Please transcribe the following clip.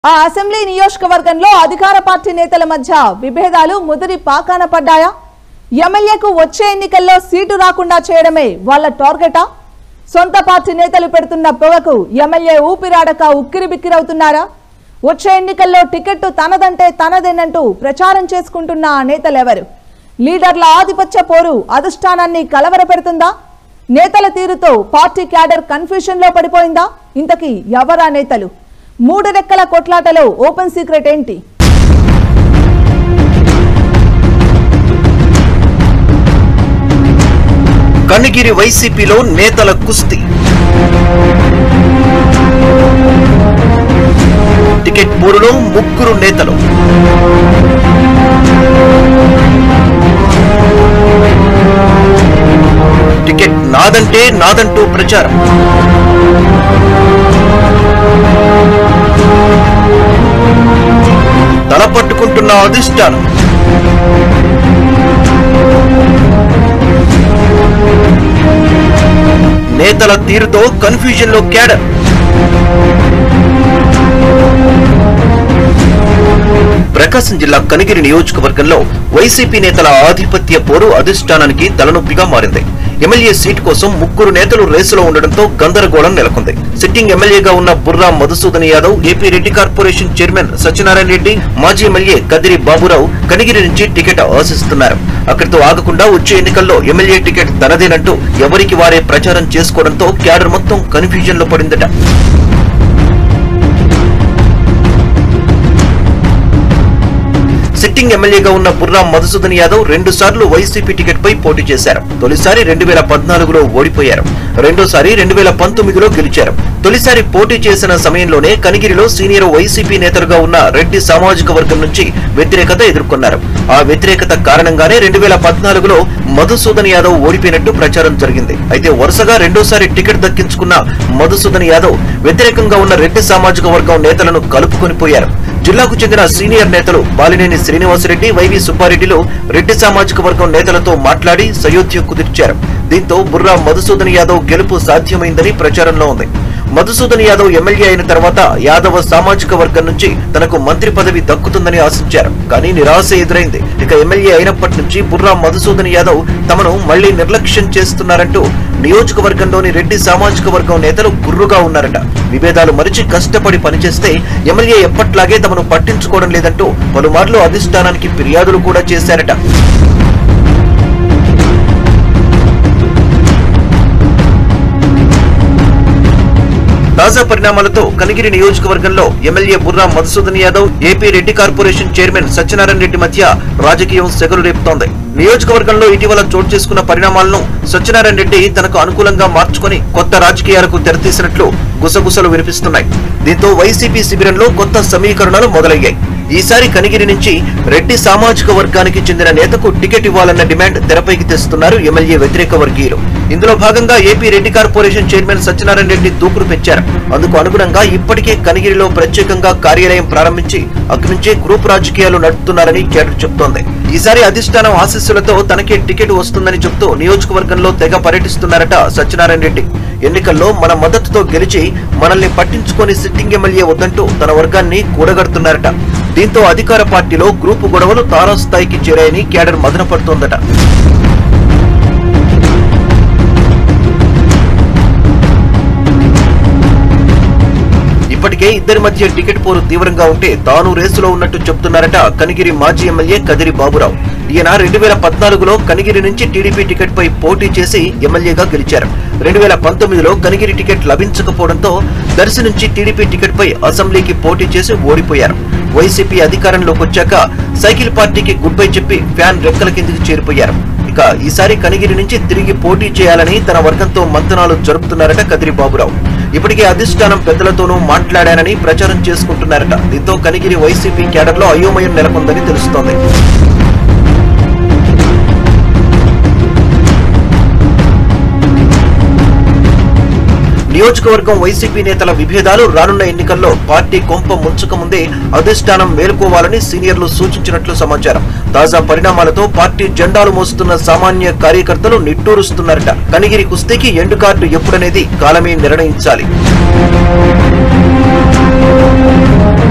ఆ అసెంబ్లీ నియోజకవర్గంలో అధికార పార్టీ నేతల మధ్య విభేదాలు ముదిరి పాకాన పడ్డాయా ఎమ్మెల్యేకు వచ్చే ఎన్నికల్లో సీటు రాకుండా చేయడమే వాళ్ళ టార్గెటా సొంత పార్టీ నేతలు పెడుతున్న పొగకు ఎమ్మెల్యే ఊపిరాడక ఉక్కిరి బిక్కిరవుతున్నారా వచ్చే ఎన్నికల్లో టికెట్ తనదంటే తనదేనంటూ ప్రచారం చేసుకుంటున్న ఆ నేతలెవరు లీడర్ల ఆధిపత్య పోరు అధిష్టానాన్ని కలవరపెడుతుందా నేతల తీరుతో పార్టీ క్యాడర్ కన్ఫ్యూషన్ లో పడిపోయిందా ఇంతకీ ఎవరా నేతలు మూడు రెక్కల కొట్లాటలో ఓపెన్ సీక్రెట్ ఏంటి కనిగిరి వైసీపీలో నేతల కుస్తీ టికెట్ పోరులో ముగ్గురు నేతలు టికెట్ నాదంటే నాదంటూ ప్రచారం తల పట్టుకుంటున్న అధిష్టానం నేతల తీరుతో కన్ఫ్యూజన్ లో క్యాడర్ ప్రకాశం జిల్లా కనిగిరి నియోజకవర్గంలో వైసీపీ నేతల ఆధిపత్య పోరు అధిష్టానానికి తలనొప్పిగా మారింది ఎమ్మెల్యే సీటు కోసం ముగ్గురు నేతలు రేసులో ఉండడంతో గందరగోళం నెలకొంది సిట్టింగ్ ఎమ్మెల్యేగా ఉన్న Burra Madhusudan Yadav AP Reddy corporation chairman Satyanarayana Reddy మాజీ ఎమ్మెల్యే కదిరి బాబురావు కనిగిరి నుంచి టికెట్ ఆశిస్తున్నారు అక్కడితో ఆగకుండా వచ్చే ఎన్నికల్లో ఎమ్మెల్యే టికెట్ తనదేనంటూ ఎవరికి వారే ప్రచారం చేసుకోవడంతో క్యాడర్ మొత్తం కన్ఫ్యూజన్ లో పడిందట సిట్టింగ్ ఎమ్మెల్యేగా ఉన్న బుర్రా మధుసూదన్ యాదవ్ రెండు సార్లు వైసీపీ టికెట్ పై పోటీ చేశారు తొలిసారి రెండు వేల పద్నాలుగులో ఓడిపోయారు రెండోసారి రెండు వేల పంతొమ్మిదిలో గెలిచారు తొలిసారి పోటీ చేసిన సమయంలోనే కనిగిరిలో సీనియర్ వైసీపీ నేతలుగా ఉన్న రెడ్డి సామాజిక వర్గం నుంచి వ్యతిరేకత ఎదుర్కొన్నారు ఆ వ్యతిరేకత కారణంగానే రెండు వేల పద్నాలుగులో మధుసూదన్ యాదవ్ ఓడిపోయినట్టు ప్రచారం జరిగింది అయితే వరుసగా రెండోసారి టికెట్ దక్కించుకున్న మధుసూదన్ యాదవ్ వ్యతిరేకంగా ఉన్న రెడ్డి సామాజిక వర్గం నేతలను కలుపుకొని పోయారు జిల్లాకు చెందిన సీనియర్ నేతలు బాలినేని శ్రీనివాసరెడ్డి వైవి సుబ్బారెడ్డిలు రెడ్డి సామాజిక వర్గం నేతలతో మాట్లాడి సయోధ్య కుదిర్చారు దీంతో బుర్రా మధుసూదన్ యాదవ్ గెలుపు సాధ్యమైందని ప్రచారంలో ఉంది మధుసూదన్ యాదవ్ ఎమ్మెల్యే అయిన తర్వాత యాదవ సామాజిక వర్గం నుంచి తనకు మంత్రి పదవి దక్కుతుందని ఆశించారు కానీ నిరాశ ఎదురైంది ఇక ఎమ్మెల్యే అయినప్పటి నుంచి బుర్రా మధుసూదన్ యాదవ్ తమను మళ్లీ నిర్లక్ష్యం చేస్తున్నారంటూ నియోజకవర్గంలోని రెడ్డి సామాజిక వర్గం నేతలు గుర్రుగా ఉన్నారట విభేదాలు మరిచి కష్టపడి పనిచేస్తే ఎమ్మెల్యే ఎప్పట్లాగే తమను పట్టించుకోవడం లేదంటూ పలుమార్లు అధిష్టానానికి ఫిర్యాదులు కూడా చేశారట తాజా పరిణామాలతో కనిగిరి నియోజకవర్గంలో MLA Burra Madhusudan Yadav AP Reddy corporation chairman Satyanarayana Reddy మధ్య రాజకీయం సెగలు రేపుతోంది నియోజకవర్గంలో ఇటీవల చోటు చేసుకున్న పరిణామాలను సత్యనారాయణ రెడ్డి తనకు అనుకూలంగా మార్చుకొని కొత్త రాజకీయాలకు తెరతీసినట్లు గుసగుసలు వినిపిస్తున్నాయి దీంతో వైసీపీ శిబిరంలో కొత్త సమీకరణలు మొదలయ్యాయి ఈసారి కనిగిరి నుంచి రెడ్డి సామాజిక వర్గానికి చెందిన నేతకు టికెట్ ఇవ్వాలన్న డిమాండ్ తెరపైకి తెస్తున్నారు ఎమ్మెల్యే వ్యతిరేక వర్గీయులు ఇందులో భాగంగా AP Reddy corporation chairman Satyanarayana Reddy దూకుడు పెంచారు అందుకు అనుగుణంగా ఇప్పటికే కనిగిరిలో ప్రత్యేకంగా కార్యాలయం ప్రారంభించి అక్కడి నుంచే గ్రూప్ రాజకీయాలు నడుపుతున్నారని కేడర్ చెబుతోంది ఈసారి అధిష్టానం ఆశీస్సులతో తనకే టికెట్ వస్తుందని చెబుతూ నియోజకవర్గంలో తెగ పర్యటిస్తున్నారట సత్యనారాయణ రెడ్డి ఎన్నికల్లో మన మద్దతుతో గెలిచి మనల్ని పట్టించుకొని సిట్టింగ్ ఎమ్మెల్యే వద్దంటూ తన వర్గాన్ని కూడగడుతున్నారట దీంతో అధికార పార్టీలో గ్రూపు గొడవలు తారాస్థాయికి చేరాయని కేడర్ మదనపడుతోందట ఇప్పటికే ఇద్దరి మధ్య టికెట్ పోరు తీవ్రంగా ఉంటే తాను రేసులో ఉన్నట్టు చెబుతున్నారట కనిగిరి మాజీ ఎమ్మెల్యే కదిరి బాబురావు ఈయన రెండు వేల పద్నాలుగులో కనిగిరి నుంచి టీడీపీ టికెట్ పై పోటీ చేసి ఎమ్మెల్యేగా గెలిచారు రెండు వేల పంతొమ్మిదిలో కనిగిరి టికెట్ లభించకపోవడంతో దర్శి నుంచి టీడీపీ టికెట్ పై అసెంబ్లీకి పోటీ చేసి ఓడిపోయారు వైసీపీ అధికారంలోకి వచ్చాక సైకిల్ పార్టీకి గుడ్ బై చెప్పి ఫ్యాన్ రెక్కల కిందికి చేరిపోయారు ఇక ఈసారి కనిగిరి నుంచి తిరిగి పోటీ చేయాలని తన వర్గంతో మంతనాలు జరుపుతున్నారట కదిరి బాబురావు ఇప్పటికే అధిష్టానం పెద్దలతోనూ మాట్లాడానని ప్రచారం చేసుకుంటున్నారట దీంతో కనిగిరి వైసీపీ క్యాడర్లో అయోమయం నెలకొందని తెలుస్తోంది నియోజకవర్గం వైసీపీ నేతల విభేదాలు రానున్న ఎన్నికల్లో పార్టీ కొంప ముంచక ముందే అధిష్టానం మేలుకోవాలని సీనియర్లు సూచించినట్లు సమాచారం తాజా పరిణామాలతో పార్టీ జెండాలు మోస్తున్న సామాన్య కార్యకర్తలు నిట్టూరుస్తున్నారట కనిగిరి కుస్తీకి ఎండు కార్డు ఎప్పుడనేది కాలమే నిర్ణయించాలి